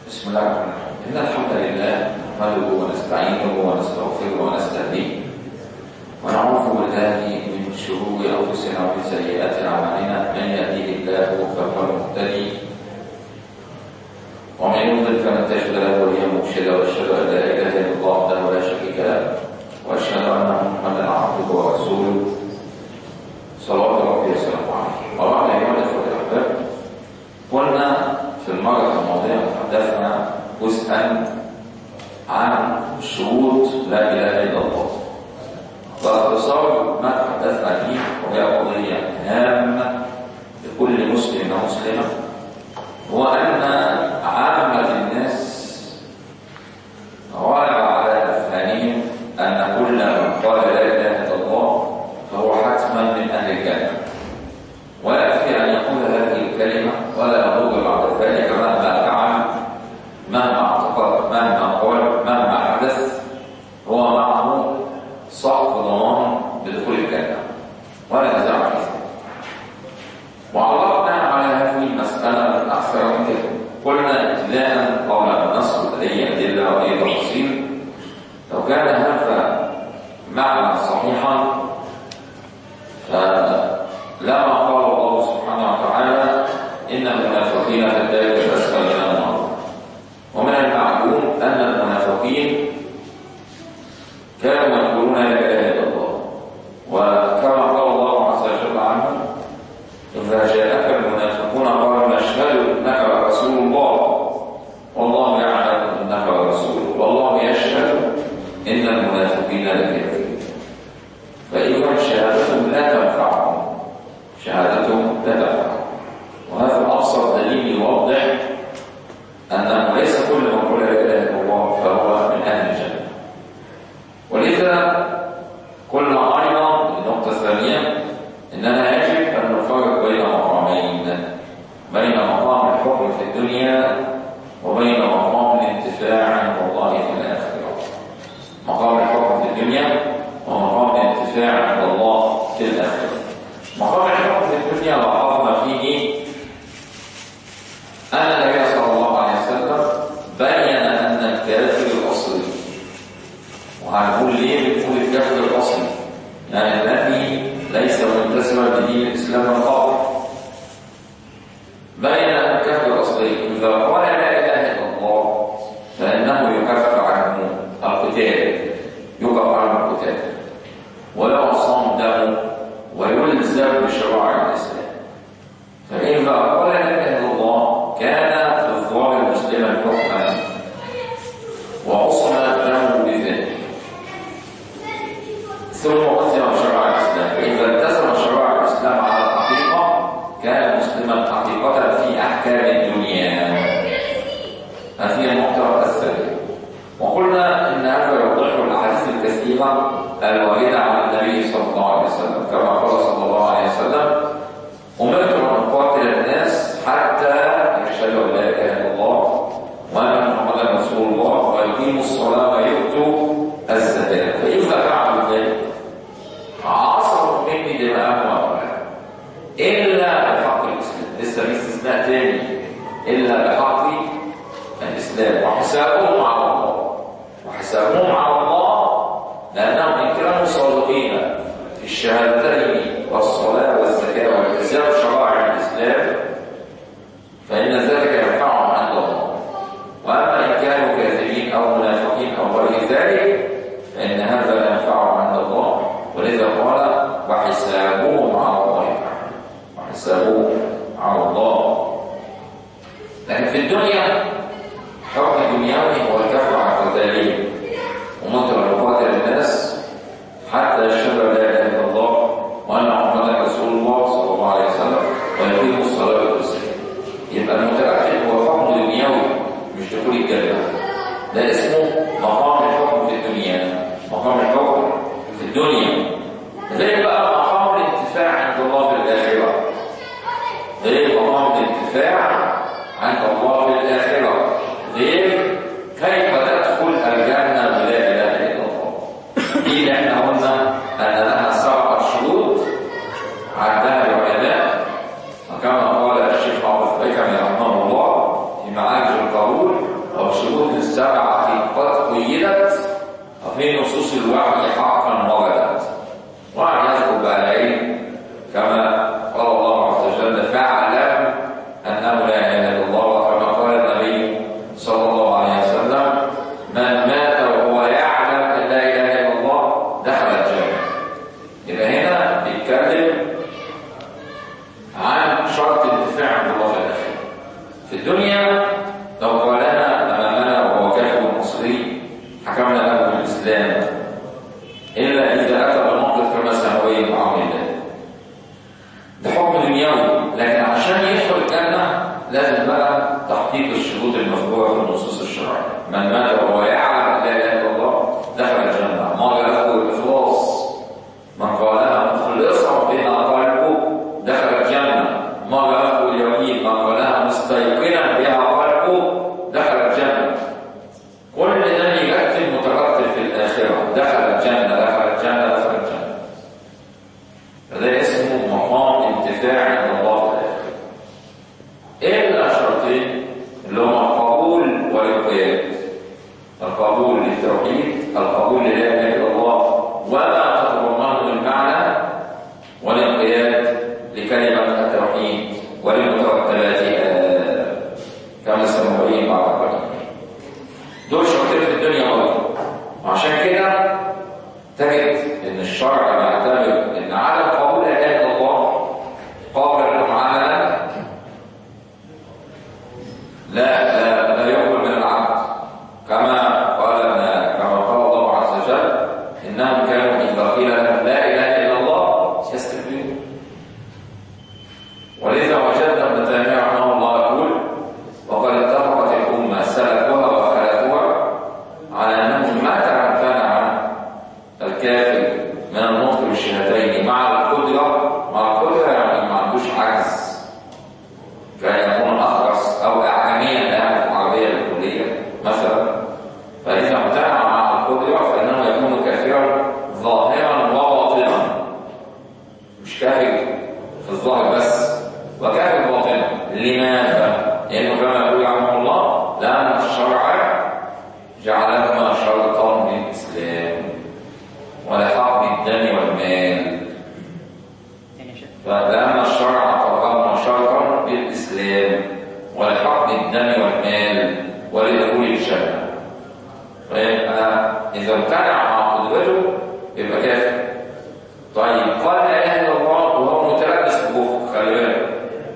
بسم الله الرحمن الرحيم إن الحمد لله نحمده ونستعينه ونستغفره ونستهديه ونعوذ بالله من شرور أنفسنا ومن سيئات أعمالنا من يهديه الله فهو المهتدي ومن يضلل فلن تجد له وليا مرشدا واشهد ان لا اله الا الله وحده لا شريك له واشهد ان محمدا عبده ورسوله صلوات ربي وسلامه عليه وبعد ايها الاخوه الاحباب قلنا في المره الماضيه تحدثنا جزءا عن شروط لا اله الا الله باختصار ما تحدثنا فيه وهي قضيه هامه لكل مسلم ومسلمه هو أن عامة الناس غالب على أفهامهم أن كل من قال لا إله إلا الله فهو حتما من أهل الجنة ولا يكفي أن يقول هذه الكلمة ولا يضر بعد ذلك مهما فعل مهما اعتقد مهما قال مهما حدث هو معه صحب ضمان بدخول الجنة ولا نزاع في ذلك وعرضنا على هذه المسألة أكثر من كده قلنا ابتداء قبل أن نصل لدي أدلة وأي تفاصيل لو كان هذا معنى صحيحا فلما قال الله سبحانه وتعالى إن المنافقين في الدرك الأسفل من النار ومن المعلوم أن المنافقين كانوا يقولون لا إله إلا الله وكما قال الله عز وجل عنهم إذا جاءك المنافقون قالوا نشهد إنك رسول الله والله يعلم إنك رسول والله يشهد إن المنافقين لكاذبون فإذا شهادتهم لا تنفعهم شهادتهم لا تنفعهم وهذا أبسط دليل يوضح أنه ليس كل من قال لا إله إلا الله فهو من أهل الجنة ولذا قلنا أيضا النقطة الثانية إننا يجب أن نفرق بين مقامين بين مقام الحكم في الدنيا وبين مقام الانتفاع عند الله في الآخرة مقام الحكم في الدنيا ومقام الانتفاع عند الله في الآخرة مقام الحكم في الدنيا لاحظنا فيه أن النبي صلى الله عليه وسلم بين أن الكافر الأصلي وهنقول ليه بنقول الكافر الأصلي يعني الذي ليس ملتزما بدين الاسلام من قبل بين ان الكافر الاصلي اذا قال لا اله الا الله فانه يكفر عنه القتال يقف عنه القتال ويعصم دمه ويلزم بشرائع الاسلام فاذا قال لا اله الا الله كان في الظاهر مسلما حكما وعصم دمه بذلك ثم ألزم شرائع الإسلام فإذا التزم شرائع الإسلام على الحقيقة كان مسلما حقيقة في أحكام الدنيا هذه النقطة الثانية وقلنا إن هذا يوضح الأحاديث الكثيرة الواردة عن النبي صلى الله عليه وسلم كما قال صلى الله عليه وسلم أمرت أن أقاتل الناس حتى يشهدوا أن لا إله إلا الله وأن محمدا رسول الله ويقيموا الصلاة ويؤتوا الزكاة فإذا فعلوا ذلك عصروا مني دماءهم وأموالهم إلا بحق الإسلام لسه في استثناء تاني إلا بحق الإسلام وحسابهم على الله وحسابهم على الله لأنهم إن كانوا صادقين في الشهادتين والصلاة والزكاة والالتزام شرائع الإسلام فإن ذلك ينفعهم عند الله وأما إن كانوا كاذبين أو منافقين أو غير ذلك فإن هذا لا ينفعهم عند الله ولذا قال وحسابهم على الله وحسابهم على الله لكن في الدنيا حكم دنيوي هو الكف عن قتالهم ومنكر نقاتل الناس حتى يشهدوا لا اله الا الله في نصوص الوحي حقا وردت وقعد يذكر بقى العلم كما قال الله عز وجل فاعلم انه لا اله الا الله وكما قال النبي صلى الله عليه وسلم من مات وهو يعلم ان لا اله الا الله دخل الجنه يبقى هنا بيتكلم عن شرط انتفاع بالله في الاخره في الدنيا لو قالنا امامنا وهو كافر مصري حكمنا له بالاسلام الا اذا اتى بموقف كما سنوي مع الله ده حكم دنيوي لكن عشان يدخل الجنه لازم بقى تحقيق الشروط المذكوره في النصوص الشرعيه من مات وهو يعلم ان لا اله الا الله دخل الجنه ما له الاخلاص من قالها مخلصا بها قلبه دخل الجنه ما له اليقين من قالها مستيقنا بها قلبه دخل الجنه كل ده يرتب مترتب في الاخره دخل الجنه دخل الجنه دخل الجنه فده اسمه مقام انتفاع عند الله في الاخره الا شرطين اللي هما القبول والانقياد القبول للتوحيد القبول للا اله الا الله وما تتضمنه المعنى والانقياد لكلمه التوحيد ولمترتباتها كما سنبين بعد قليل دول شرطين في الدنيا برضه وعشان كده تجد ان الشرع بيعتمد ان عدم قبول لا اله الا الله قابل للمعامله لا لا لا يقبل من العبد كما قال كما قال الله عز وجل انهم كانوا اذا قيل لهم لا اله الا الله يستكبرون ولذا وجدنا ابن تيميه رحمه الله يقول وقد اتفقت الامه سلفها وخلفها على انه ما تمكن الكافر من النطق بالشهادتين مع القدره مع القدره يعني ما عندوش عجز كان يكون اخرس او اعجميا لا في العربيه الكليه مثلا فاذا امتنع مع القدره فانه يكون كافرا ظاهرا وباطنا مش كافر في الظاهر بس وكافر باطنا لماذا؟ لانه كما يقول رحمه الله لان الشرع جعلهما شرطا للاسلام ولحق الدم والمال فلأن الشرع قررنا شرطا للإسلام ولحق الدم والمال ولدخول الجنة فيبقى إذا امتنع مع قدرته يبقى كافر طيب قال لا إله إلا الله وهو متلبس بكفر خلي بالك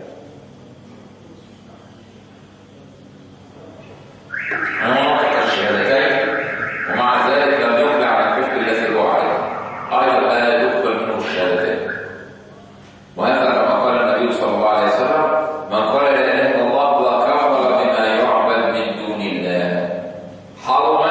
هو نطق الشهادتين ومع ذلك لم يقبل على الكفر الذي هو عليه أيضا لا يقبل منه الشهادتين وهذا كما قال النبي صلى الله عليه وسلم من قال لا اله الا الله وكفر بما يعبد من دون الله حرم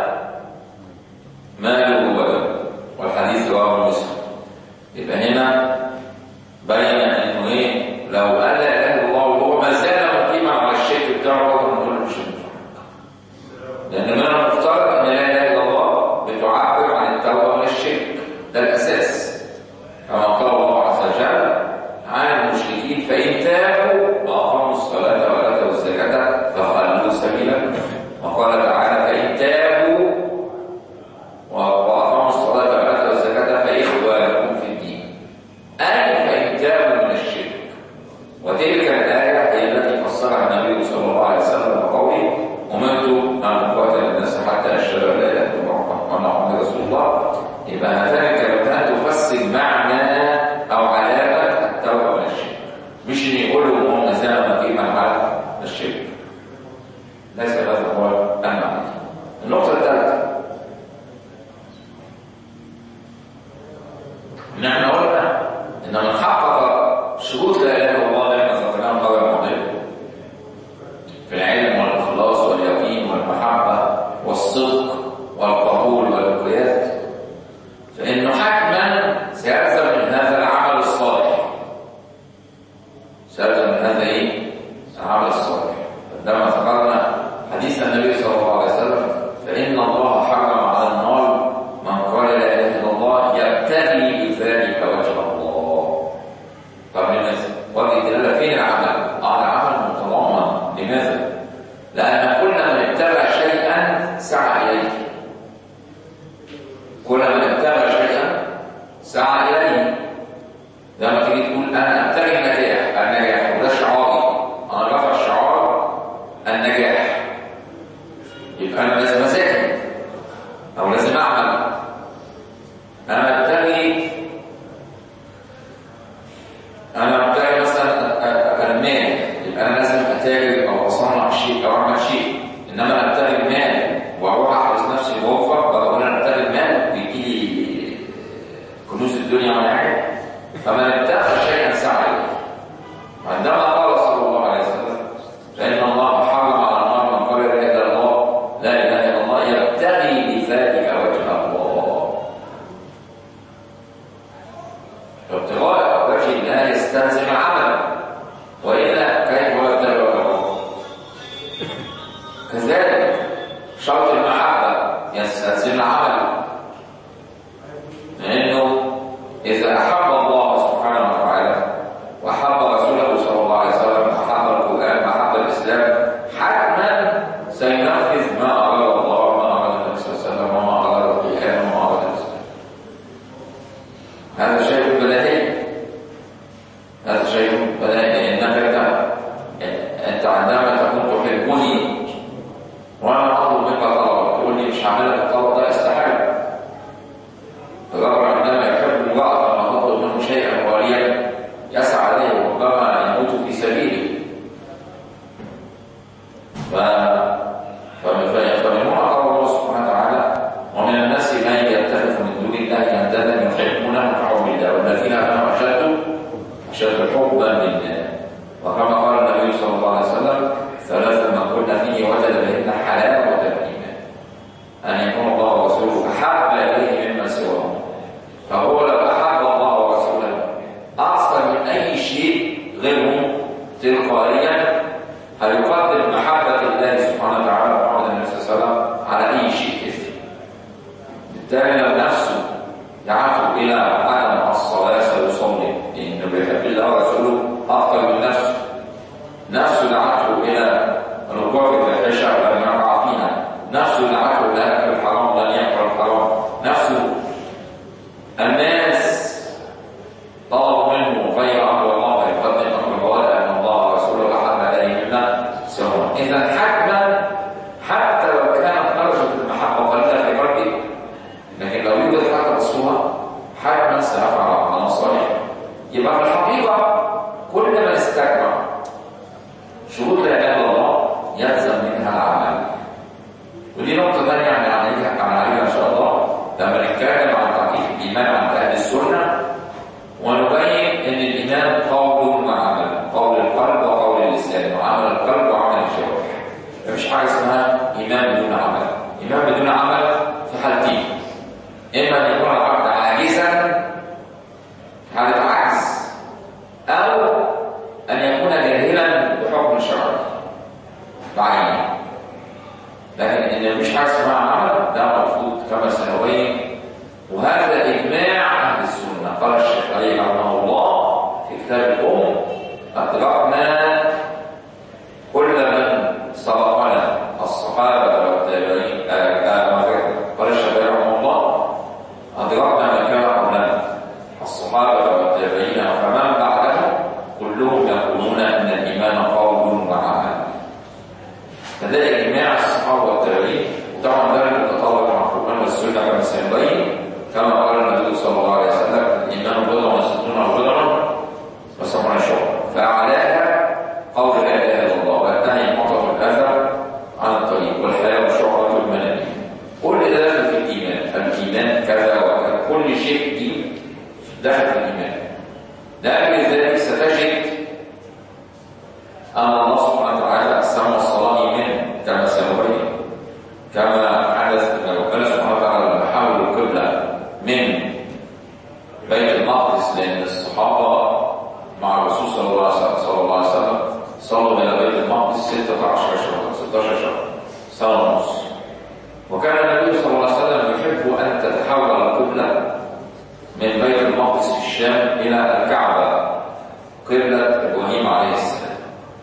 ماله وبدنه والحديث رواه مسلم يبقى هنا بين انه ايه لو قال لا اله الا الله وهو ما زال مقيما على الشرك بتاعه برضه نقول له مش هينفع لان من المفترض ان لا اله الا الله بتعبر عن التوبه من الشرك ده الاساس كما قال الله عز وجل عن المشركين فإن تابوا وأقاموا الصلاة وآتوا الزكاة فخلوا سبيلا وقال تعالى فإن تابوا وأقاموا الصلاة وآتوا الزكاة فإخوانكم في الدين أي فإن تابوا من الشرك وتلك الآية هي التي فسرها النبي صلى الله عليه وسلم بقوله أمرت أن أقاتل الناس حتى أشهد أن لا إله إلا الله وأن محمد رسول الله يبقى هاتان الكلمتان تفسر معنى أو علامة التوبة من الشرك مش إن يقولوا إن هم زال مقيما على الشرك ليس هذا هو المعنى النقطة الثالثة إن احنا قلنا إن من حقق شروط لا إله إلا الله اللي احنا ذكرناها المرة الماضية في العلم والإخلاص واليقين والمحبة والصدق والقبول والانقياد فإنه حتما سيلزم من هذا العمل الصالح سيلزم من هذا إيه؟ العمل الصالح عندما ذكرنا حديث النبي صلى الله عليه وسلم فإن الله حرم على النار من قال لا إله إلا الله يبتغي بذلك وجه الله طب لماذا؟ وجه الدلالة فين العمل؟ اه العمل متضمن لماذا؟ لأن كل من اتبع شيئا سعى إليه غاليا هيقدم محبة الله سبحانه وتعالى ومحمد النبي صلى الله عليه وسلم على أي شيء كثير بالتالي لو نفسه دعته إلى عدم الصلاة سيصلي لأنه بيحب الله ورسوله أكثر من نفسه نفسه دعته إلى الوقوع في الفاحشة ولم يقع فيها نفسه دعته إلى أكل الحرام ولم يأكل الحرام نفسه الناس طلبوا منه غير امر الله فيقدم امر الله لان الله ورسوله احب اليه مما سواه اذا حتما حتى لو كانت درجه المحبه قليله في قلبه لكن لو يوجد حتى بصوره حتما سيفعل عملا صالحا يبقى في الحقيقه كل من استكبر شروط لا اله الا الله يلزم منها العمل ودي نقطه ثانيه هنعالجها هنعالجها ان شاء الله لما نتكلم عن تعريف الايمان عند اهل السنه ونبين ان الايمان قول وعمل قول القلب وقول اللسان وعمل القلب وعمل الجوارح مفيش حاجه اسمها ايمان بدون عمل ايمان بدون عمل في حالتين اما ان يكون العبد عاجزا في حاله عجز او ان يكون جاهلا بحكم شرعي بعينه لكن ان مفيش حاجه اسمها عمل ده مرفوض كما سنبين وهذا إجماع أهل السنة قال الشيخ علي رحمه الله في كتاب الأم أدركنا كل من سبقنا الصحابة والتابعين قال الشيخ علي رحمه الله أدركنا من كان قبلنا الصحابة والتابعين ومن بعدهم كلهم يقولون أن الإيمان قول وعمل فده إجماع الصحابة والتابعين وطبعا ده متطابق مع القرآن والسنة كما سيبين كما قال النبي صلى الله عليه وسلم الايمان بضع وستون او بضع وسبعون شعبا فاعلاها قول لا اله الا الله والثاني مطلق الاذى عن الطريق والحياه شعبه من الايمان كل ده داخل في الايمان الايمان كذا وكذا كل شيء دي داخل في الايمان لكن ذلك ستجد ان الله سبحانه وتعالى قسم الصلاه ايمان كما سنبين كما حدث ان ربنا سبحانه وتعالى لما حول القبله من بيت المقدس لان الصحابه مع الرسول صلى الله عليه صلى الله عليه وسلم صلوا الى بيت المقدس 16 شهرا 16 شهرا سنه ونص وكان النبي صلى الله عليه وسلم يحب ان تتحول القبله من بيت المقدس في الشام الى الكعبه قبله ابراهيم عليه السلام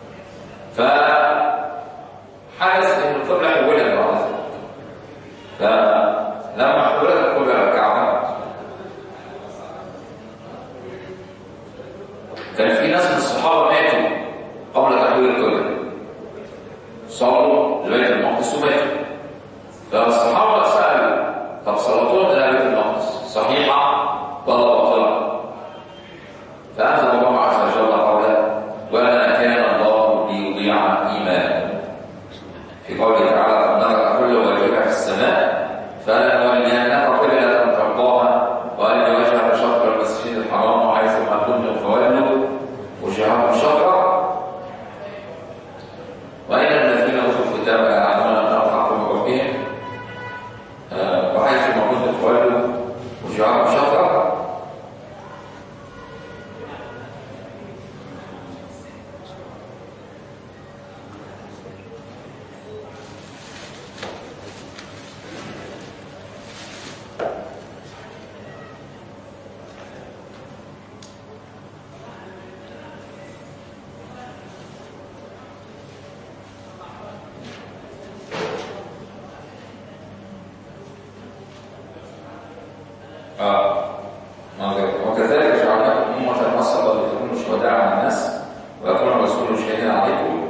فحدث ان القبله حولت بعد ذلك فلما حولت القبله الى الكعبه كان في ناس من الصحابه ماتوا قبل تحويل القبله صلوا لبيت المقدس وماتوا فالصحابه سالوا طب صلاتهم الى بيت المقدس صحيحه ولا باطله فانزل الله عز وجل قوله وما كان الله ليضيع ايمانكم في قوله تعالى قد نرى كل وجهك في السماء فلنولينك قبلة ترضاها وأن وجهك شطر المسجد الحرام وحيث ما كنتم فولوا وجهكم شطرا وإن الذين أوتوا الكتاب يعلمون أنه الحق من ربهم آه، وحيث ما كنتم فولوا وجهكم شطرا آه. وكذلك جعلناكم أمة وسطا لتكونوا شهداء على الناس ويكون الرسول شهيدا عليكم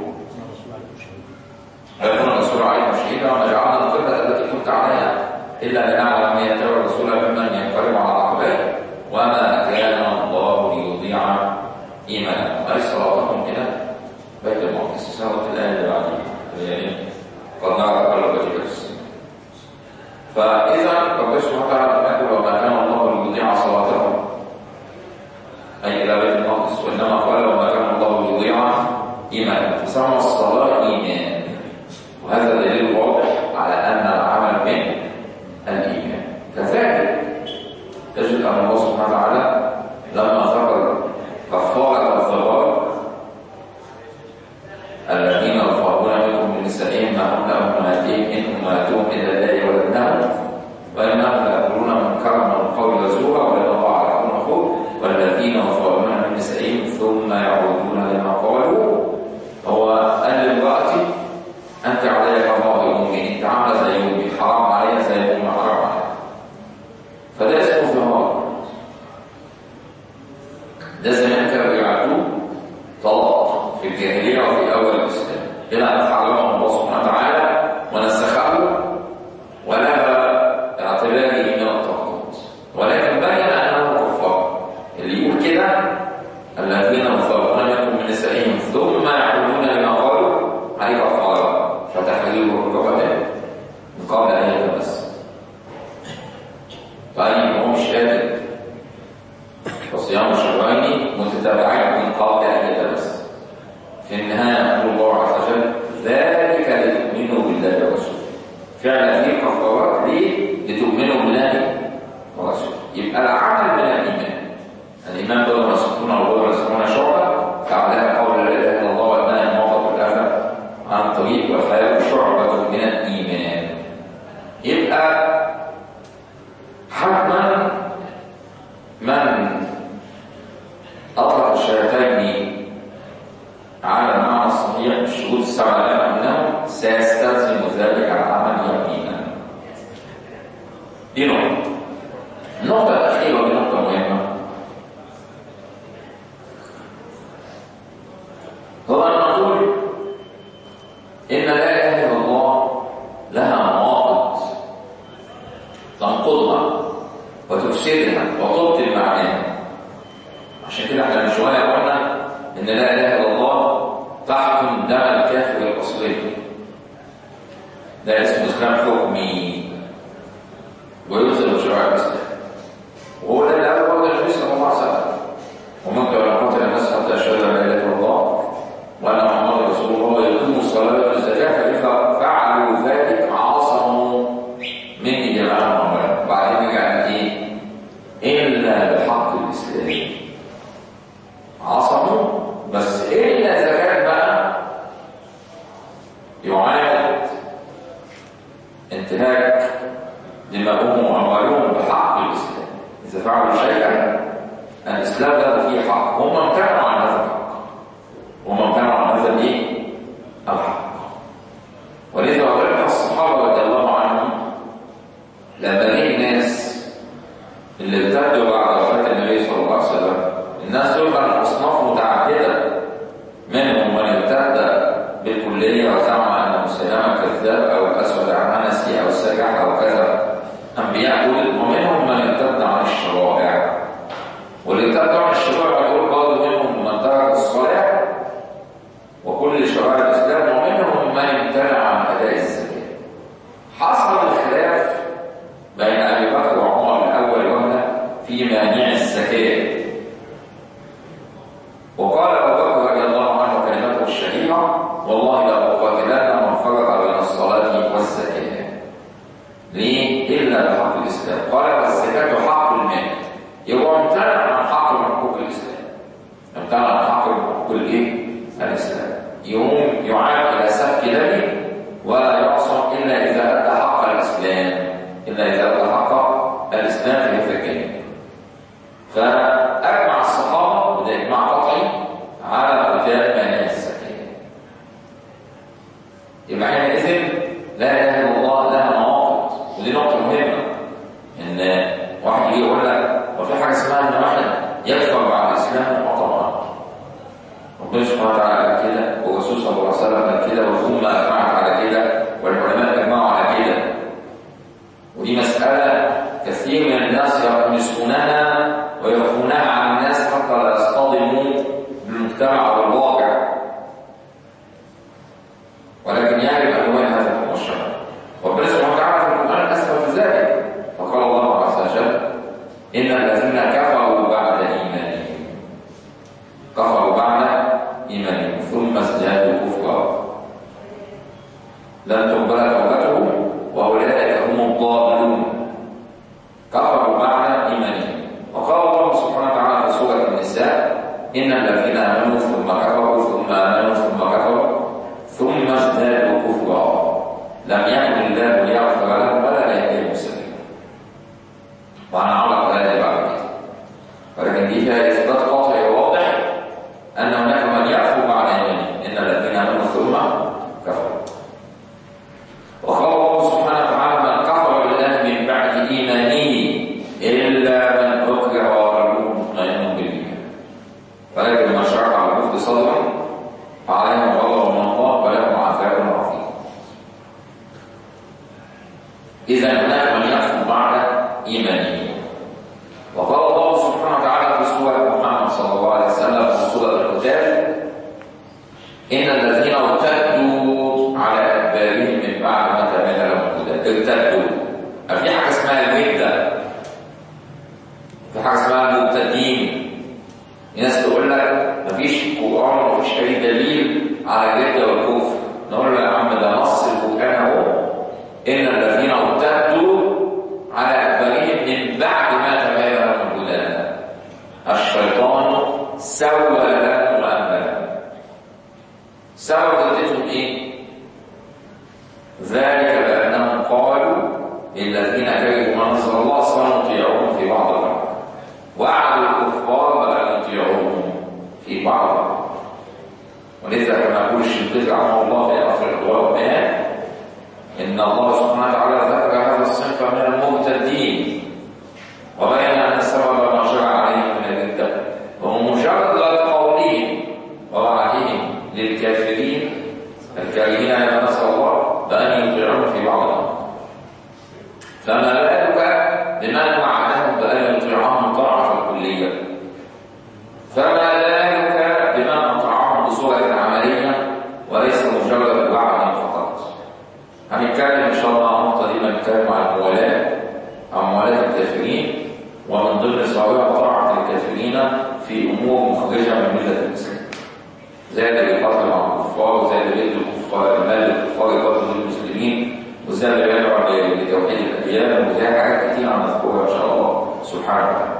ويكون الرسول عليكم شهيدا وما جعلنا القبلة التي كنت عليها إلا لنعلم من يتبع الرسول ممن ينقلب على عقبيه وما كان الله ليضيع إيمانكم أي صلاتكم إلى بيت المقدس سورة الآية اللي بعدها يعني قد نرى كل وجهك في السماء فإذا ربنا سبحانه وتعالى يقول وما كان الله ليضيع صلاتهم أي إلى بيت المقدس وإنما قال وما كان الله ليضيع إيمانا فسمى الصلاة إيمان وهذا دليل واضح على أن العمل من الإيمان كذلك تجد أن الله سبحانه وتعالى لما ذكر كفارة الضرار في الجاهلية وفي أول الإسلام إلى أن حرمه الله سبحانه وتعالى ونسخه ولغى اعتباره من الطاقات ولكن بين أنه كفار اللي يقول كده الذين يظهرون منكم من نسائهم ثم يعودون لما قالوا عليه كفارة فتحرير رقبة من قبل أن يتمس طيب هو مش قادر وصيام شهرين متتابعين من قبل ان يتمس في النهايه يقول الله عز وجل ذلك لتؤمنوا بالله ورسوله فعلا في كفارات ليه؟ لتؤمنوا بالله ورسوله يبقى العمل من الايمان الايمان دول رسولون ودول رسولون شعبه فعلها قول لا اله الا الله والنهي عن الموقف والاذى عن الطريق والحياه شعبه من الايمان يبقى حتما من أطلق الشهادتين على المعنى الصحيح بالشهود السبعة الآن أنه سيستلزم ذلك العمل يقينا. دي نقطة. النقطة الأخيرة ودي نقطة مهمة. هو أن نقول إن لا إله إلا الله لها مواقف تنقضها وتفسدها وتبطل معناها عشان كده احنا من شويه قلنا ان لا اله الا الله تحكم دم الكافر الاصلي ده اسمه اسلام حكمي ويلزم شرع الاسلام وهو ده اللي قاله برضه النبي صلى الله عليه وسلم ومنك ولا قتل الناس حتى اشهد ان لا اله الا الله وان محمد رسول الله ويقيموا الصلاه والزكاه فاذا فعلوا ذلك عاصموا مني جميعا واموالهم وبعدين رجع ايه؟ الا بحق الاسلام عصموا بس الا اذا كان بقى يعاد انتهاك دماؤهم واموالهم بحق الاسلام اذا فعلوا شيئا الاسلام له فيه حق هم امتنعوا عن هذا الحق هم امتنعوا عن هذا الايه؟ الحق ولذا وجدنا الصحابه رضي الله عنهم لما جه الناس اللي ارتدوا بعد وفاه النبي صلى الله عليه وسلم الناس دول كانوا اصناف متعدده منهم من ارتد بالكليه وزعم ان مسلمه كذاب او الاسود عنسي او السجح او كذا انبياء دول ومنهم من ارتد عن الشرائع واللي ارتدوا عن الشرائع دول برضه منهم من ترك الصلاه وكل شرائع الاسلام ومنهم من امتنع عن اداء الزكاه حصل الخلاف بين ابي بكر وعمر الاول وهنا في مانع الزكاه وقال ابو بكر رضي الله عنه كلمته الشهيره والله لاقاتلن من فرق بين الصلاه والزكاه ليه الا بحق الاسلام قال والزكاه حق المال يبقى امتنع عن حق من حقوق الاسلام امتنع عن حق من حقوق الايه الاسلام يقوم يعاد الى سفك دمه ولا يعصم الا اذا ادى حق الاسلام الا اذا ادى حق الاسلام في هذا الجانب فاجمع الصحابه وده اجماع قطعي على قتال مانع الزكاه يبقى حينئذ لا اله الا الله لها مواقف ودي نقطه مهمه ان واحد يجي يقول لك هو في حاجه اسمها ان واحد يكفر بعد الاسلام طبعا ربنا سبحانه وتعالى قال كده والرسول صلى الله عليه وسلم قال كده والامه اجمعت على كده والعلماء اجمعوا على كده ودي مساله كثير من الناس يلمسونها ويخفونها عن الناس حتى لا يصطدموا بالمجتمع والواقع ولكن يجب ان نوين هذا الحكم الشرعي ربنا سبحانه وتعالى في القران اثبت ذلك فقال الله عز وجل ان الذين كفروا بعد ايمانهم كفروا بعد ايمانهم ثم ازدادوا كفرا لن تقبل توبتهم واولئك هم الضالون كفروا بعد ايمانهم وقال الله سبحانه وتعالى في سوره النساء ان الذين امنوا ثم كفروا ثم امنوا ثم كفروا ثم ازدادوا كفرا لم يكن الله ليغفر لهم ولا ليهديهم سبيلا وهنعرف الايه بعد كده ولكن دي فيها اثبات قاطع واضح ان هناك من يكفر بعد ايمانه ان الذين امنوا ثم كفروا وقال الله سبحانه وتعالى من كفر بالله من بعد ايمانه الا من اكره وقلبه مطمئن بالايمان ولكن من شرع على الكفر صدرا عليهم غضب من الله ولهم عذاب عظيم إذا هناك من يكفر بعد إيمانه وقال الله سبحانه وتعالى في سورة محمد صلى الله عليه وسلم في سورة القتال إن الذين ارتدوا على أدبارهم من بعد ما تبين لهم الهدى ارتدوا في حاجة اسمها الردة في حاجة اسمها المرتدين ناس تقول لك مفيش قرآن ومفيش أي دليل على الردة والكفر نقول له يا عم ده نص القرآن أهو إن الذين ارتدوا على أدبارهم من بعد ما تبين لهم الهدى الشيطان سول لهم وأملهم سبب ردتهم ايه ذلك بانهم قالوا للذين كرهوا ما نزل الله سنطيعهم في بعض الامر وعدوا الكفار بان يطيعوهم في بعض الامر ولذا كما يقول الشنقيطي رحمه الله في اخر الدعاء بيان ان الله سبحانه وتعالى ذكر هذا الصنف من المرتدين وبين ان السبب ما جرى عليهم من الرده وهو مجرد قولهم ووعدهم للكافرين الكارهين لما نسأل الله بأن يطيعون في بعض الأمر فما بالك بمن وعدهم بأن يطيعهم طاعة الكلية فما بالك بمن أطاعهم بصورة عملية وليس مجرد وعد فقط هنتكلم إن شاء الله عن النقطة دي بنتكلم عن الموالاة عن موالاة الكافرين ومن ضمن صالح طاعة الكافرين في أمور مخرجة من ملة الإسلام زي اللي بيقاتل مع الكفار وزي اللي بيدي الكفار المال للكفار يقاتلوا المسلمين وزي اللي بيدعو لتوحيد الاديان وزي حاجات كتير هنذكرها ان شاء الله سبحانه وتعالى.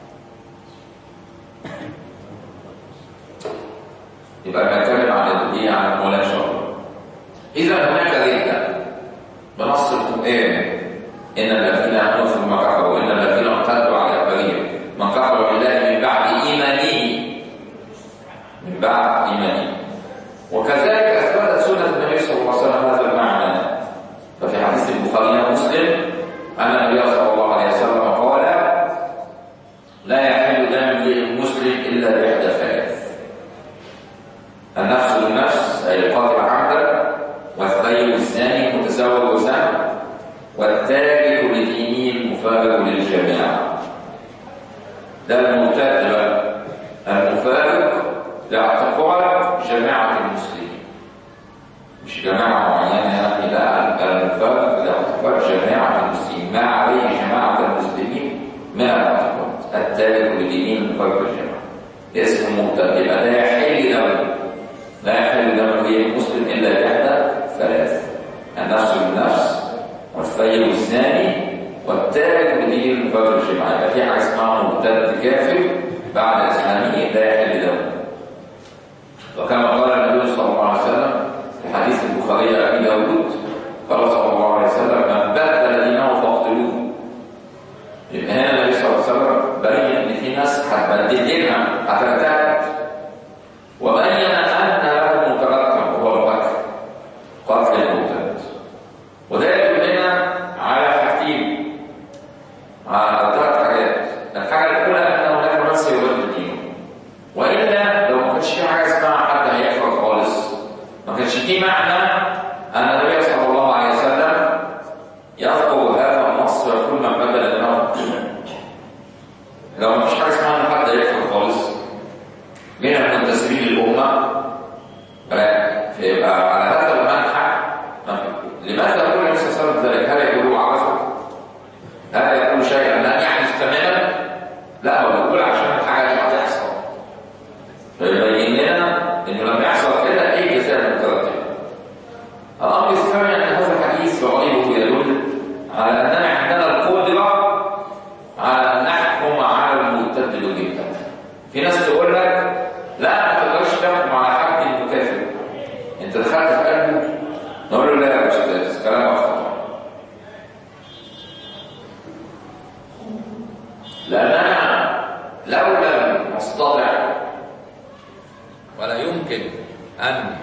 يبقى بنتكلم عن ايه عن المولى ان شاء الله. اذا هناك رده بنص القران ان الذين امنوا ثم كفروا وان الذين ارتدوا على ادبارهم من كفر بالله من بعد ايمانه من بعد إيمانه وكذلك أثبتت سنة النبي صلى الله عليه وسلم هذا المعنى ففي حديث البخاري ومسلم أن النبي صلى الله عليه وسلم قال لا يحل دم المسلم إلا بإحدى ثلاث النفس بالنفس أي القاتل عمدا والثيب الزاني متزوج زنا والتارك لدينه المفارق للجماعة ده المرتد بقى المفارق لاعتقاد جماعة المسلمين مش جماعة معينة يعني لا المفارق لاعتقاد جماعة المسلمين ما عليه جماعة المسلمين من الاعتقاد التارك لدينهم المفارق الجماعة اسم مرتد يبقى لا يحل دمه لا يحل دم غير المسلم الا باحدى ثلاث النفس بالنفس والثيب الزاني والتارك لدين المفارق الجماعة يبقى في حاجة اسمها مرتد كافر بعد اسلامه لا يحل دمه وكما قال النبي صلى الله عليه وسلم في حديث البخاري أبي داود قال صلى الله عليه وسلم من بدل دينه فاقتلوه يبقى هنا النبي صلى الله عليه وسلم بين ان في ناس هتبدل دينها هترتد وبين ان له مترتب وهو القتل قتل المرتد وده يدلنا على حاجتين على ثلاث حاجات الحاجه الاولى ان هناك من سيبدل دينه والا لو ما كانش في حاجه اسمها حد هيكفر خالص ما كانش في معنى ان النبي صلى الله عليه وسلم يذكر هذا النص ويقول من بدل دينه لو ما فيش حاجه اسمها ان حد هيكفر خالص من المنتسبين للامه فيبقى على هذا المنحى لماذا يقول النبي صلى الله عليه وسلم ذلك؟ هل يقول عبثا؟ هل يقول شيئا لا يعني تماما؟ لا هو بيقول عشان الحاجه دي هتحصل فيبين لنا انه لما يحصل كده ايه الجزاء المترتبه الامر الثاني ان هذا الحديث وغيره يدل على اننا عندنا القدره على ان نحكم على المرتد بالجبه في ناس تقول لك لا ما تقدرش تحكم على حد انه كافر انت دخلت في قلبه نقول له لا يا استاذ كلام اخطر لاننا لو لم نستطع ولا يمكن أن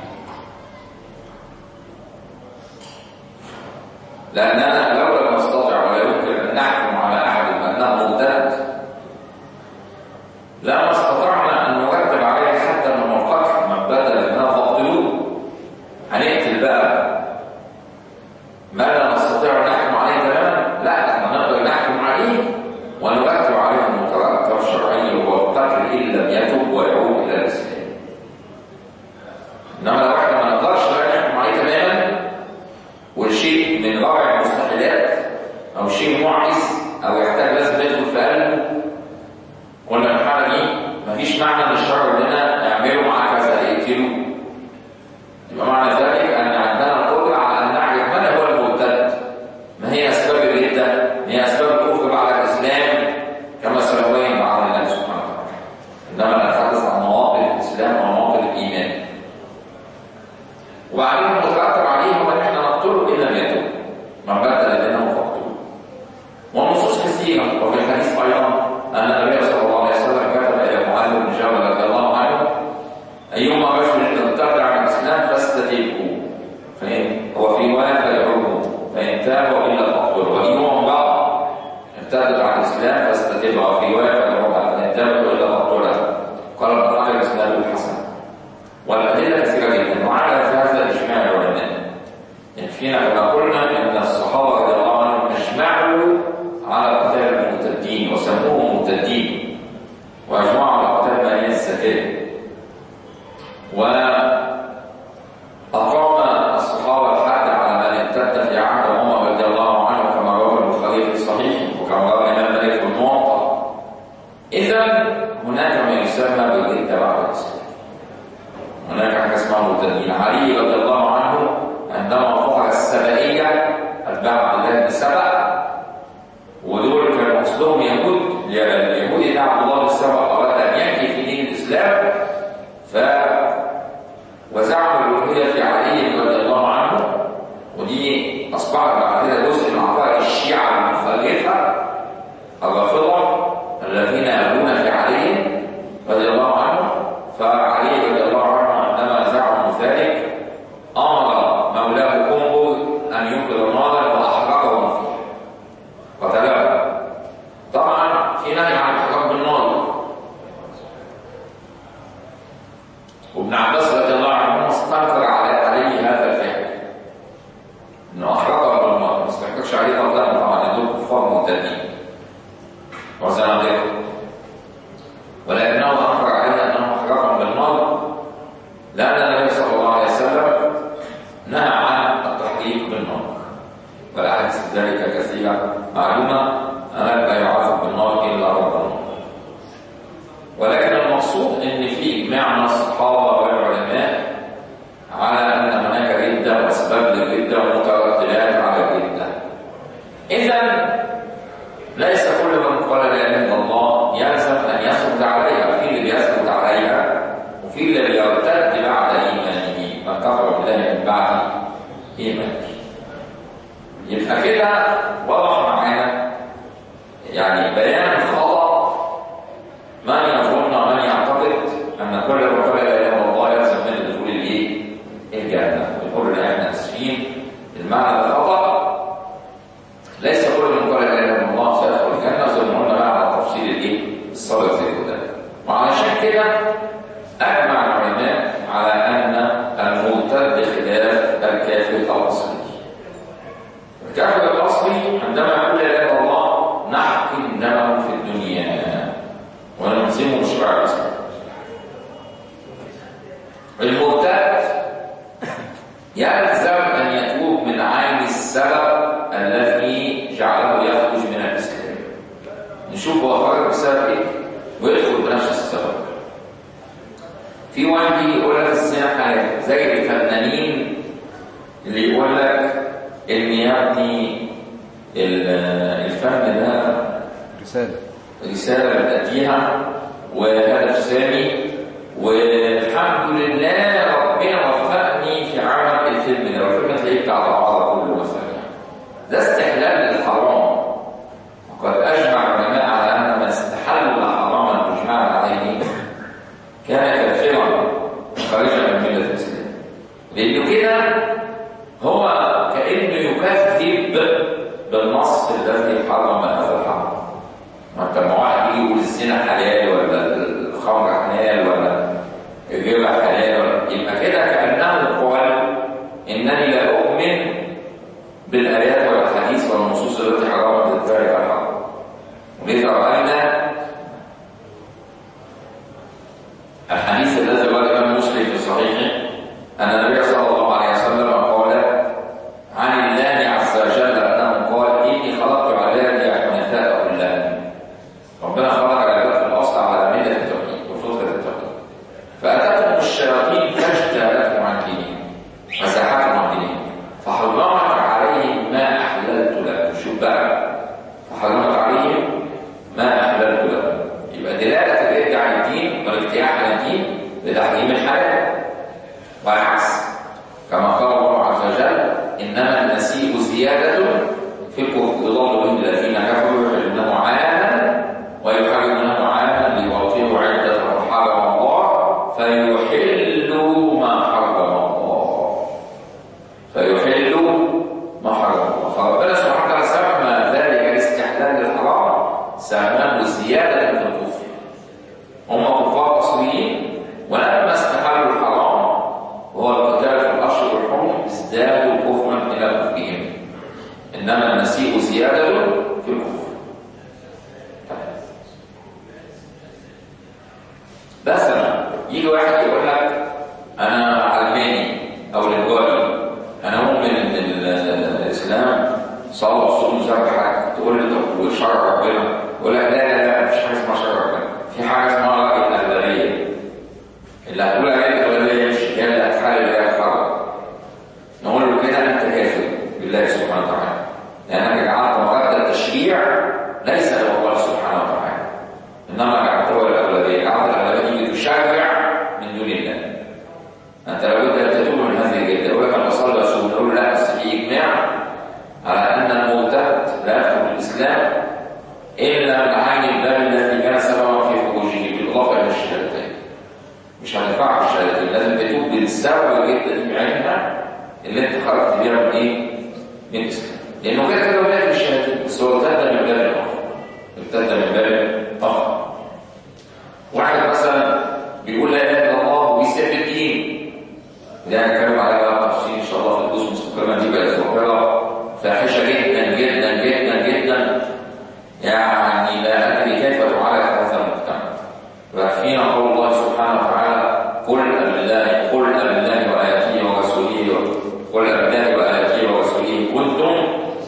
لأننا لو لم نستطع ولا يمكن أن نحكم على أحد بأنه مرتد لما استطعنا أن نرتب عليه حتى من القتل من بدل ما انما لو احنا ما نقدرش بقى نحكم عليه تماما والشيء من رابع المستحيلات او شيء معجز او يحتاج لازم يدخل في قلبه قلنا في الحاله دي مفيش معنى ان الشرع يقول لنا اعملوا معاه كذا اقتلوا يبقى معنى ذلك ان عندنا القدره على ان نعرف من هو المرتد ما هي اسباب الرده ما هي اسباب الكفر بعد الاسلام كما سنبين بعد الله سبحانه وتعالى انما نتحدث عن مواقف الاسلام ومواقف الايمان وبعدين المترتب عليه هو ان احنا نقتله ان لم يتوب من بدل دينه فاقتله ونصوص كثيره وفي الحديث ايضا ان النبي صلى الله عليه وسلم كتب الى معاذ بن جبل رضي الله عنه ايما رجل ارتد عن الاسلام فاستتبه فان هو في روايه فيعوده فان تاب والا فاقتله وايما امراه ارتدت عن الاسلام فاستتبها في روايه فيعوده فان تاب والا فاقتله قال ابن حجر اسناده الحسن والادله كثيره جدا وعلى في هذا اجماع العلماء يكفينا كما قلنا ان الصحابه رضي الله عنهم اجمعوا على قتال المرتدين وسموهم مرتدين واجمعوا على قتال بني السفيه وأقام الصحابة الحد على من ارتد في عهد عمر رضي الله عنه كما روى البخاري في صحيحه وكما روى الإمام مالك في الموطأ إذا هناك ما يسمى بالردة بعد الإسلام هناك حاجة اسمها مرتدين علي رضي الله عنه عندما ظهر السبائية أتباع عبد الله بن سبأ ودول كانوا أصلهم يهود اليهود عبد الله بن سبأ أراد أن يحكي في دين الإسلام ف وزعموا الألوهية في علي رضي الله عنه ودي أصبحت بعد كده جزء من عقائد الشيعة المخالفة الرافضة الذين يبون في علي رضي الله عنه فعلي رضي الله عنه عندما زعموا ذلك أمر مولاه قنبر أن ينقذ نارا وأحرقهم فيه قتله طبعا في نهي عن احتراق بالنار وابن عباس رضي الله عنه استنكر على عليه هذا الفعل انه احرقه بالنار ما استنكرش عليه قبلها طبعا دول كفار مرتدين وزنادقه ولكنه انكر عليه انه احرقهم بالنار لان النبي صلى الله عليه وسلم نهى عن التحقيق بالنار والاحاديث ذلك كثيره معلومه ان لا يعذب بالنار الا رب النار ولكن المقصود ان في اجماع من الصحابه والعلماء على ان هناك رده واسباب للرده ومترتبات على الرده. اذا ليس كل من قال لا اله الا الله يلزم ان يثبت عليها، في اللي بيثبت عليها وفي اللي بيرتد بعد ايمانه، من كفر بالله من بعد ايمانه. يبقى كده وضح معانا يعني بيان خطأ من يظن من يعتقد ان كل من قال لا اله الا الله يلزم منه دخول الايه؟ الجنه بنقول لا احنا اسفين المعنى ده خطا ليس كل من قال لا اله الا الله سيدخل الجنه زي ما قلنا بقى على تفصيل الايه؟ الصلاه زي كده وعلشان كده اجمع العلماء على ان المرتد خلاف الكافر الاصلي الكافر الاصلي عندما يقول لا اله الا الله نحكم دمه في الدنيا ونلزمه بشرع الاسلام المرتد يلزم ان يتوب من عين السبب الذي جعله يخرج من الاسلام نشوف هو خرج بسبب ايه ويدخل بنفس السبب في واحد يجي يقول لك الزنا حلال زي الفنانين اللي يقول لك ان يا ابني الفن ده رسالة رسالة بتأتيها وهدف سامي والحمد لله ربنا وفقني في عمل الفيلم ده والفيلم تلاقيه بتاع بعض كله مثلا ده استحلال للحرام وقد أجمع العلماء على أن من استحل حراما مجمعا عليه كان كافرا خارجا من ملة الإسلام لأنه كده هو كأنه يكذب بالنص الذي حرم هذا الحرام ما انت لما واحد يجي يقول الزنا حلال ولا الخمر حلال ولا الربا حلال ولا يبقى كده كانه قال انني لا اؤمن بالايات والاحاديث والنصوص التي حرمت ذلك الحرام ولذا راينا الحديث الذي رواه الامام مسلم في صحيحه أن النبي صلى الله عليه وسلم قال عن الله عز وجل أنه قال إني خلقت عبادي حنفاء كلهم ربنا خلق العباد في الأصل على ملة التوحيد وفطرة التوحيد فأتتهم الشياطين فاجتالتهم عن دينهم مساحتهم عن دينهم فحرمت عليهم ما أحللت لهم شوف بقى فحرمت عليهم ما أحللت لهم يبقى دلالة الإرجاع عن الدين والابتعاد عن الدين لتحريم الحلال والعكس كما قال الله عز وجل إنما النسيء زيادة في الكفر يضل به الذين كفروا يحلونه عاما ويحرمونه عاما ليوطئوا عدة ما حرم الله فيحلوا ما حرم الله فيحلوا ما حرم الله فربنا سبحانه وتعالى سمى ذلك الاستحلال للحرام سماه زيادة في الكفر هم كفار أصليين ولما استحلوا الحرام وهو القتال في الأشهر الحرم ازدادوا كفرا إلى كفرهم إنما النسيء زيادة في الكفر مثلا يجي واحد يقول لك أنا علماني أو ليبرالي أنا مؤمن إن ال- الإسلام صلى وصوم زكاة حاجة تقول لي طب وشرع ربنا يقول لك لا لا لا مفيش حاجة اسمها شرع ربنا في حاجة اسمها رأي الأغلبية اللي هتقول عليها الأغلبية مش هي اللي هتحلل هي الحرب نقول له كده أنت كافر بالله سبحانه وتعالى لأنك جعلت مراد التشريع ليس لله سبحانه وتعالى إنما جعلته الأغلبية جعلت الأغلبية دي تشرع من دون الله أنت لابد أن تتوب من هذه الجلدة يقول لك أنا بصلي وأصوم نقول لا بس في إجماع على أن المرتد لا يدخل الإسلام إلا من عين الباب الذي كان سببا في خروجه بالإضافة إلى الشهادتين مش هتنفعك الشهادتين لازم تتوب بالسبب الجدة دي بعينها اللي أنت خرجت بيها من إيه؟ من الإسلام لأنه كده كده بيعمل الشهادتين بس هو ارتد من باب الآخر ارتد من باب آخر واحد مثلا بيقول لا اله الا الله ويسيب الدين ده هنتكلم عليها بقى تفصيل ان شاء الله في الدروس المستقبله دي بقت ظاهره فاحشه جدا جدا جدا جدا يعني لا ادري كيف تعالج هذا المجتمع ويكفينا قول الله سبحانه وتعالى قل بالله قل بالله واياته ورسوله قل بالله واياته ورسوله كنتم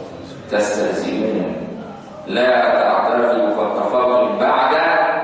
تستهزئون لا تعترفوا قد كفرتم بعد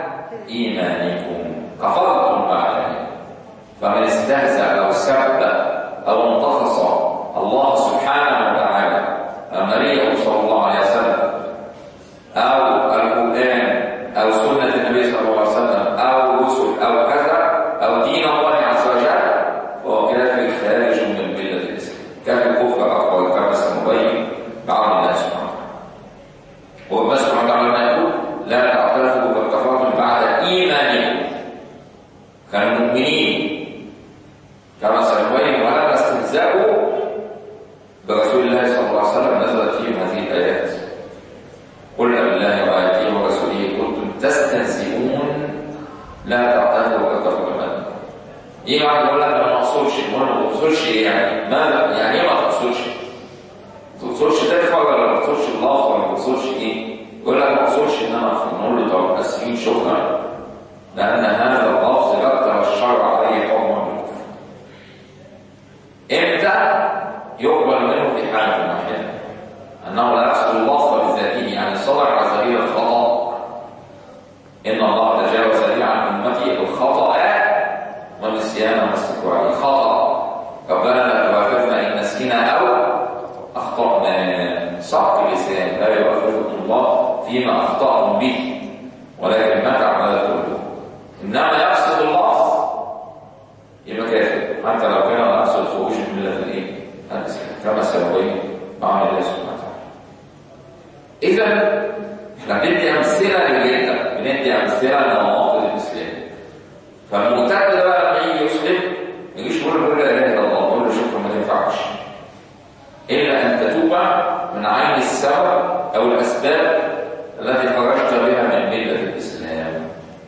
إيمانكم كفرتم بعد إيمانكم فمن استهزأ أو سب أو انتقص الله سبحانه وتعالى أو نبيه صلى الله عليه وسلم أو القرآن أو سنة النبي صلى الله عليه وسلم أو رسل أو كذا أو دين الله عز وجل فهو كافر خارج من ملة الإسلام كافر كفر أكبر كما سنبين بعد الله سبحانه وتعالى وربنا سبحانه وتعالى ما يقول لا تعترفوا قد كفرتم بعد ايمانكم كانوا مؤمنين كما سنبين ولما استهزأوا برسول الله صلى الله عليه وسلم نزلت فيهم هذه الايات قل بالله واياته ورسوله كنتم تستهزئون لا تعترفوا قد كفرتم بعد يجي واحد يقول لك انا ما اقصدش المهم ما تقصدش ايه يعني ماذا يعني ايه ما تقصدش تقصدش تكفر ولا ما تقصدش الله ولا ما تقصدش ايه يقول لك ما تقصدش ان انا اكفر نقول له طب اسفين شكرا لان هذا اللفظ رتب الشرع عليه حكما بالكفر امتى يقبل منه في حاله واحده انه لا يقصد اللفظ بذاته يعني صدر على سبيل الخطا ان الله تجاوز لي عن امتي الخطا والنسيان والاستكبار خطا ربنا لا تؤاخذنا ان نسينا او أخطأنا صعب اللسان لا يؤاخذكم الله فيما أخطأتم به ولكن ما تعملت قلوبكم إنما يقصد الله يبقى كافر حتى لو كان لا يقصد خروج من ملة الإيه؟ الإسلام كما سنبين مع الله سبحانه وتعالى إذا إحنا بندي أمثلة للجدة بندي أمثلة لمواقف الإسلام فالمعتقد بقى لما يجي يسلم ما يجيش يقول له لا إله إلا الله يقول له شكرا ما تنفعش إلا أن تتوب من عين السبب أو الأسباب التي خرجت بها من ملة الإسلام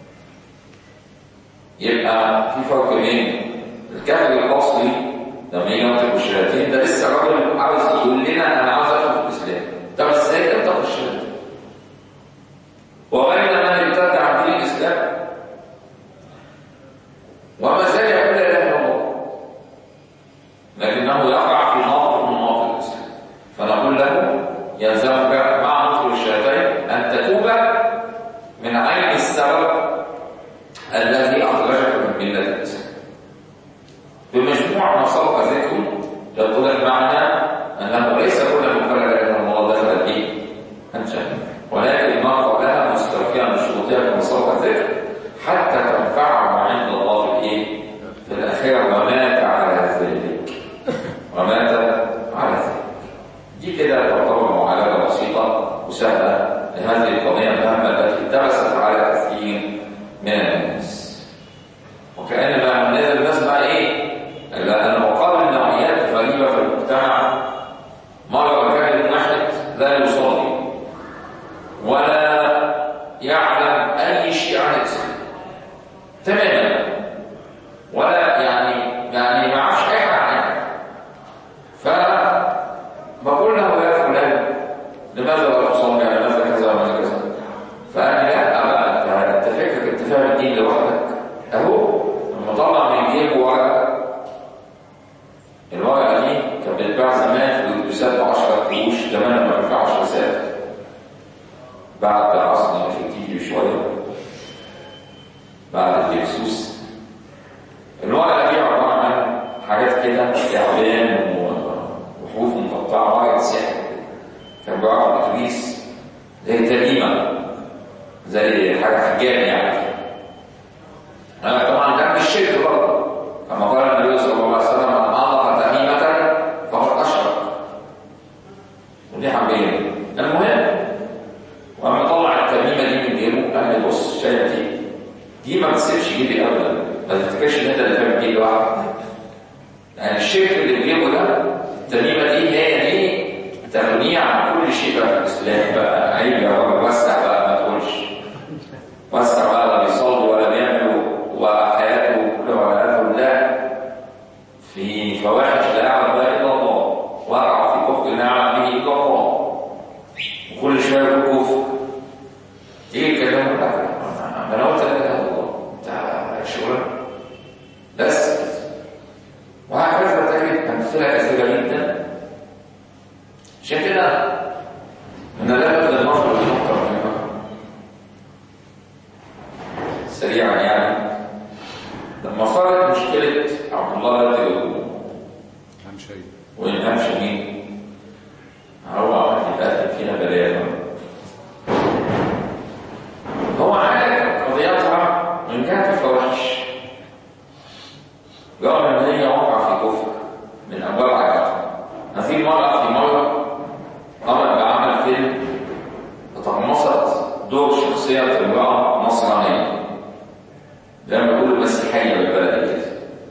يبقى في فرق بين الكافر الأصلي لما يجي ينطق الشياطين ده لسه راجل عاوز يقول لنا أنا عاوز أدخل في الإسلام طب إزاي تنطق الشياطين؟ وبين من ارتد عن دين الإسلام وما زال يقول لا إله إلا الله يتضح معنا أنه ليس كل مكرر إلى الله دخل الدين الجنة ولكن ما قبلها مستوفيا من شروطها كما سبق الذكر حتى تنفعه عند الله في الايه؟ في الآخرة ومات على ذلك ومات على ذلك دي كده تعتبر معالجة بسيطة وسهلة لهذه القضية المهمة التي التبست على كثير من الناس وكأن ما نزل الناس بقى ايه؟ لأن وقال النوعيات الغريبة في المجتمع مرة كان واحد لا يصلي ولا يعلم أي شيء عن الإسلام تماما ولا يعني يعني ما عرفش أي حاجة عنها فبقول له يا فلان لماذا لا تصلي لماذا كذا ولماذا كذا فقال لي لا بقى انت فكرك انت فاهم الدين لوحدك اهو لما طلع من جيبه ورقه الورقه دي كانت بتتباع زمان في الاتوبيسات ب 10 قروش زمان لما كان في 10 ساعات بعد عصر الفيديو شويه بعد الهكسوس الورقه دي عباره عن حاجات كده تعبان وحروف مقطعه ورقه سحر كان بيقع الاتوبيس زي تميمه زي حاجه حجام يعني أنا طبعا ده مش شرك برضه كما قال النبي صلى الله عليه وسلم من اعطى تميمه فقد اشرك ودي حاجه المهم واما طلع التميمه دي من جيبه قال لي بص شايف دي دي ما بتسيبش جيبي ابدا ما تفتكرش ان انت اللي فاهم جيبي لوحدك يعني الشرك اللي في جيبه ده التميمه دي هي دي تغنيه عن كل شيء بقى في الاسلام بقى عيب يا رب وسع بقى ما تقولش وسع بقى لا بيصلي ولا بيعمل وحياته كلها والعياذ بالله في فواحش لا يعلم بها الا الله وقع في كفر لا يعلم به الا الله وكل شويه يقول كفر ايه الكلام ده؟ ما انا قلت لك يا الله انت شغلك بس وهكذا تجد امثله كثيره جدا عشان كده انا لا بد المرء بنقطه مهمه سريعا يعني لما صارت مشكله عبد الله الذي أهم شيء وإلهام شديد هو واحد يتقدم فينا بلايا هو عارف قضيتها من جهة الفواحش رغم ان هي وقع في كفر من ابواب حياتها هذه مرة في مرة قامت بعمل فيلم تقمصت دور شخصية امرأة نصرانية زي ما بيقولوا مسيحية بالبلد كده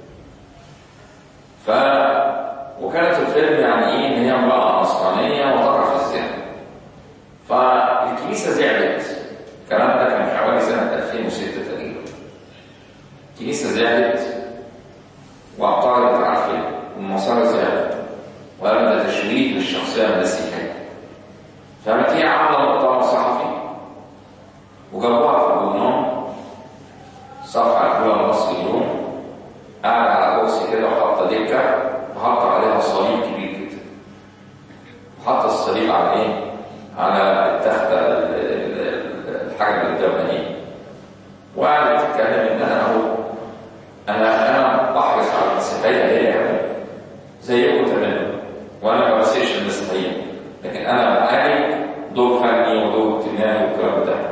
ف وكانت الفيلم يعني ايه ان هي امراه نصرانيه وتقع في الزنا فالكنيسه زعلت الكلام ده كان حوالي سنه 2006 تقريبا الكنيسه زعلت واعترضت على الفيلم والنصارى زعلت وقالوا ده تشويه للشخصيه المسيحيه فقامت هي عامله مؤتمر صحفي وجابوها في الجورنال صفحه الاولى مصر اليوم قاعد على كرسي كده وحاطه دكه وحط عليها صليب كبير كده وحط الصليب على ايه؟ على التخته ال- ال- ال- الحاجه اللي قدامها دي وقعدت تتكلم ان انا اهو انا انا بحرص على المسيحيه هي يعني زيكم تماما وانا ما بسيبش المسيحيه لكن انا بعالج دور فني ودور اجتماعي والكلام ده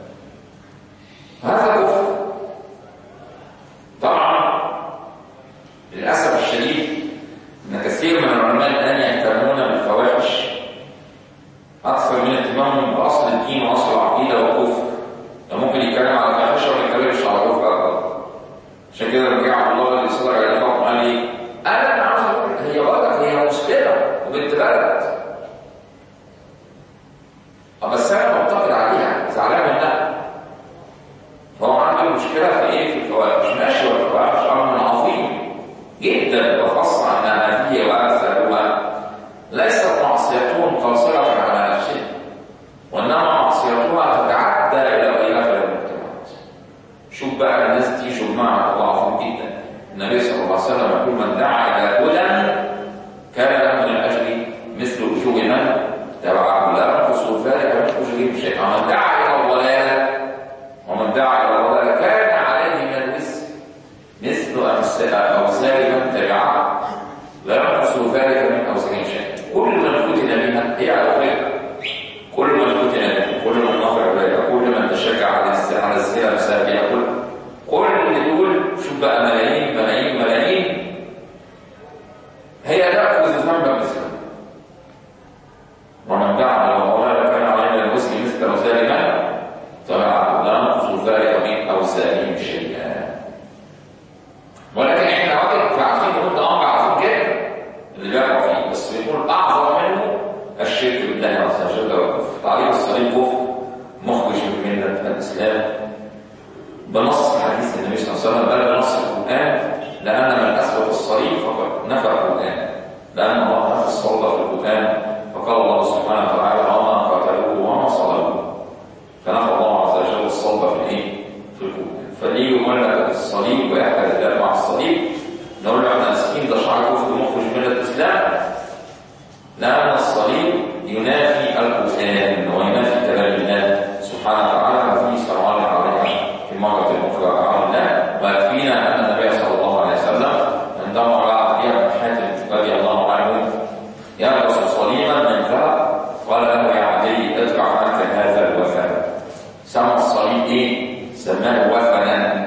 هذا كفر طبعا للاسف الشديد ان كثير من العلماء الان يهتمون بالفواحش اكثر من اهتمامهم باصل الدين واصل العقيده والكفر ده ممكن يتكلم على الفاحشه وما يتكلمش على كفر ابدا عشان كده لما جه عبد الله اللي صدر على الحكم قال لي انا انا عاوز اقول هي غلط هي مشكله وبنت بلد اه بس انا معتقد عليها زعلان منها فهو عنده مشكله في ايه في الفواحش ماشي والفواحش امر عظيم جدا وفعل تأخذ ذنبا مثله ومن جعل مولانا كان علينا المسلم مثل أوزارنا فلا لا نقص ذلك من أوزارهم شيئا ولكن احنا راجل عارفين ان ده امر عظيم جدا اللي بيقع فيه بس بيكون اعظم منه الشرك بالله عز وجل والكفر تعليق الصليب كفر مخرج من مله الاسلام بنص حديث النبي صلى الله عليه وسلم بل بنص القران لان من اثبت الصليب فقد نفى القران لان الله نفى الصلب في القران فقال الله سبحانه وتعالى وما قتلوه وما صلبوه فنفى الله عز وجل الصلب في الايه؟ في القران فليه يملك الصليب ويحتاج الذات مع الصليب نقول له احنا اسفين ده شعر كفر مخرج من الاسلام لان الصليب ينافي القران وينافي كلام الله سبحانه وتعالى وفي سرعان عليها في مرة أخرى عن الله ويكفينا أن النبي صلى الله عليه وسلم عندما رأى أبي بن حاتم رضي الله عنه يلبس صليبا من ذهب قال له يا علي ادفع عنك هذا الوثن سمى الصليب ايه؟ سماه وثنا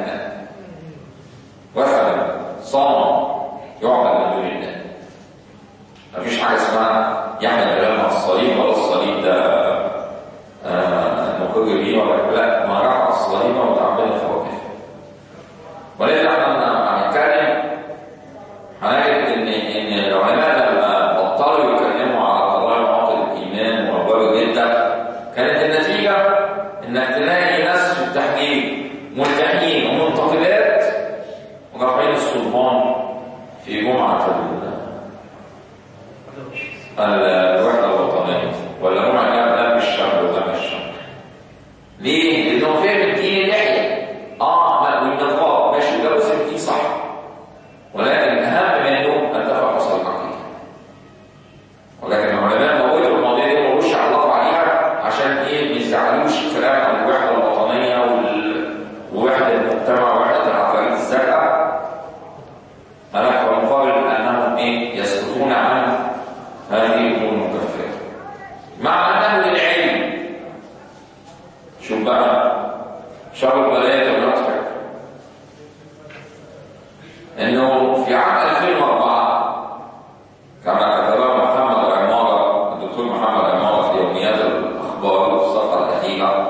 وثنا صنم يعبد من دون الله مفيش حاجه اسمها يحمل الكلام على الصليب ولا الصليب ده آه مقر بيه ولا لا ما رفع الصليب وتعبد فوقه ولذا احنا هنتكلم هنجد ان ان العلماء لما بطلوا يتكلموا على قضايا معاقد الايمان وابواب الرده كانت النتيجه انك تلاقي ناس في التحقيق ملتحين ومنتقدات ورافعين السلطان في جمعه الوحده الوطنيه ولا جمعه قبل الشهر وقبل الشهر ليه؟ لانه فهم الدين اللحيه اه لا والنقاب ماشي ده جزء من الدين صح ولكن الاهم منه ان تفهم اصل العقيده ولكن العلماء موجودة المواضيع دي ما بقولوش علقوا عليها عشان ايه ما يزعلوش كلام عن الوحده الوطنيه وال... ووحده المجتمع ووحده العقائد الزرقاء هناك مقابل انهم ايه يسكتون عن هذه الامور المكفره مع انه للعلم شوف بقى شر البلايا والمطر انه في عام 2004 كما كتبه محمد عمارة الدكتور محمد عمارة في يوميات الأخبار والصفحة القديمة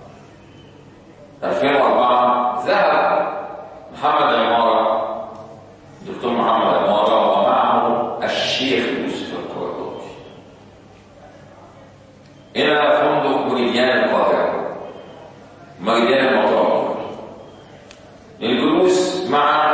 2004 ذهب محمد عمارة الدكتور محمد عمارة ومعه الشيخ يوسف القرطبي إلى فندق ميدان القاهرة ميدان المطار للجلوس مع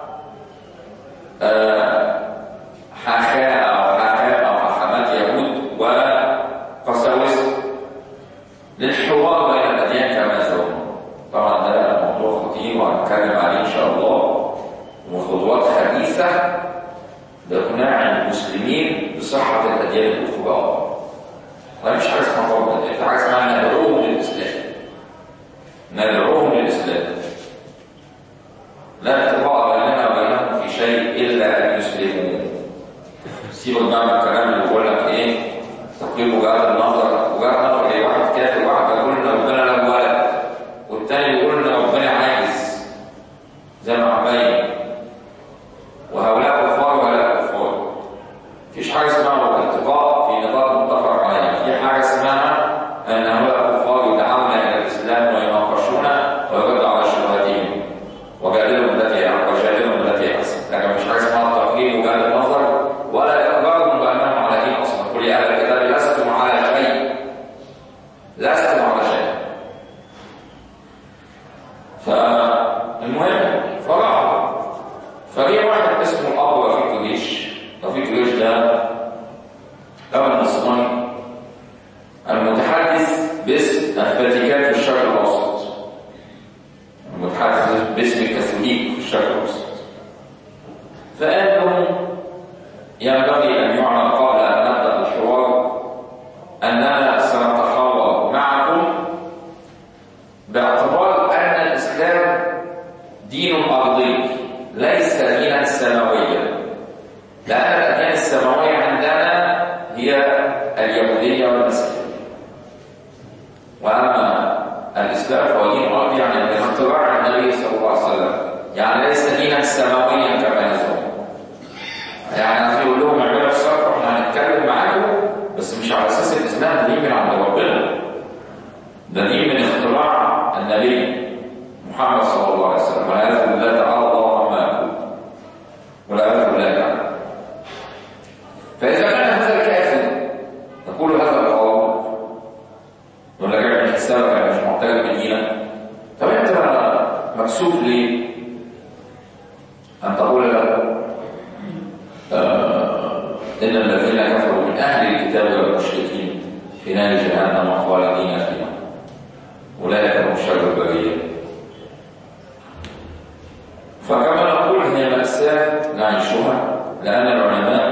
آه حاخاء أو حاخاء أو حاخامات يهود وقساوسة للحوار بين الأديان كما يزعمون طبعا ده موضوع خطير وهنتكلم عليه إن شاء الله وخطوات حديثة لإقناع المسلمين بصحة الأديان الأخرى ما مش حاجة اسمها فرض الأديان في حاجة اسمها ندعوهم للإسلام ندعوهم للإسلام لا ارتباط بيننا وبينهم في شيء إلا أن يسلموا سيبك بقى من الكلام اللي بيقول لك ايه تقييم وجهات النظر وجهات نظر ايه واحد كافر واحد بيقول ان ربنا له ولد والتاني بيقول ان ربنا عاجز زي ما عبين وهؤلاء كفار وهؤلاء كفار مفيش حاجه اسمها الاتفاق في نطاق متفق عليه في حاجه اسمها ان هؤلاء كفار يدعون الى الاسلام ويناقشون ويردوا على شبهاتهم وجادلهم التي وجادلهم التي احسن لكن مش حاجه اسمها تقييم وجهات النظر ولا اخبارهم بانهم على دين اصلا قل يا اهل الكتاب لستم على شيء لستم على شيء فالمهم فراحوا فجه واحد اسمه الاب رفيق جيش رفيق جيش ده رجل نصراني المتحدث باسم الفاتيكان في الشرق الاوسط المتحدث باسم الكاثوليك في الشرق الاوسط فقال لهم ينبغي ان يعلم قبل ان نبدا الحوار اننا سنتحاور معكم باعتبار ان الاسلام دين ارضي ليس دينا سماويا لان الاديان السماويه عندنا هي اليهوديه والمسيحيه واما الاسلام فهو دين ارضي يعني من اختراع النبي صلى الله عليه وسلم يعني ليس دينا سماويا كما يزعمون يعني عايز يقول لهم محمد صلى الله عليه وسلم والعياذ بالله تعالى الله عما يقول والعياذ بالله تعالى فإذا كان هذا الكافر يقول هذا القول يقول لك اعمل حسابك انا مش معترف بدينك طب انت مكسوف ليه؟ ان تقول له آه ان الذين كفروا من اهل الكتاب والمشركين في نار جهنم خالدين فيها اولئك هم شر البريه فكما نقول هي مأساة نعيشها لأن العلماء